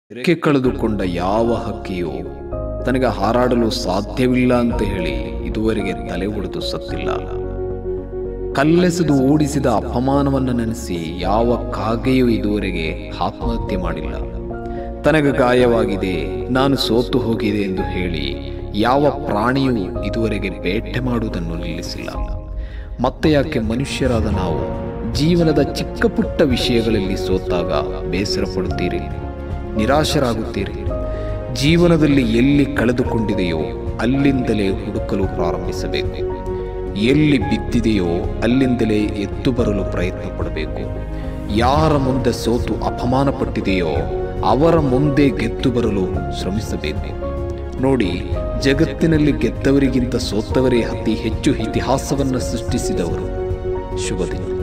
ರೆಕ್ಕೆ ಕಳೆದುಕೊಂಡ ಯಾವ ಹಕ್ಕಿಯೂ ತನಗೆ ಹಾರಾಡಲು ಸಾಧ್ಯವಿಲ್ಲ ಅಂತ ಹೇಳಿ ಇದುವರೆಗೆ ತಲೆ ಒಡೆದು ಸತ್ತಿಲ್ಲ ಕಲ್ಲೆಸೆದು ಓಡಿಸಿದ ಅಪಮಾನವನ್ನು ನೆನೆಸಿ ಯಾವ ಕಾಗೆಯೂ ಇದುವರೆಗೆ ಆತ್ಮಹತ್ಯೆ ಮಾಡಿಲ್ಲ ತನಗೆ ಗಾಯವಾಗಿದೆ ನಾನು ಸೋತು ಹೋಗಿದೆ ಎಂದು ಹೇಳಿ ಯಾವ ಪ್ರಾಣಿಯೂ ಇದುವರೆಗೆ ಬೇಟೆ ಮಾಡುವುದನ್ನು ನಿಲ್ಲಿಸಿಲ್ಲ ಮತ್ತೆ ಯಾಕೆ ಮನುಷ್ಯರಾದ ನಾವು ಜೀವನದ ಚಿಕ್ಕ ಪುಟ್ಟ ವಿಷಯಗಳಲ್ಲಿ ಸೋತಾಗ ಬೇಸರ ಪಡುತ್ತೀರಿ ನಿರಾಶರಾಗುತ್ತೀರಿ ಜೀವನದಲ್ಲಿ ಎಲ್ಲಿ ಕಳೆದುಕೊಂಡಿದೆಯೋ ಅಲ್ಲಿಂದಲೇ ಹುಡುಕಲು ಪ್ರಾರಂಭಿಸಬೇಕು ಎಲ್ಲಿ ಬಿದ್ದಿದೆಯೋ ಅಲ್ಲಿಂದಲೇ ಎದ್ದು ಬರಲು ಪ್ರಯತ್ನ ಪಡಬೇಕು ಯಾರ ಮುಂದೆ ಸೋತು ಅಪಮಾನ ಪಟ್ಟಿದೆಯೋ ಅವರ ಮುಂದೆ ಗೆದ್ದು ಬರಲು ಶ್ರಮಿಸಬೇಕು ನೋಡಿ ಜಗತ್ತಿನಲ್ಲಿ ಗೆದ್ದವರಿಗಿಂತ ಸೋತವರೇ ಅತಿ ಹೆಚ್ಚು ಇತಿಹಾಸವನ್ನು ಸೃಷ್ಟಿಸಿದವರು ಶುಭ ದಿನ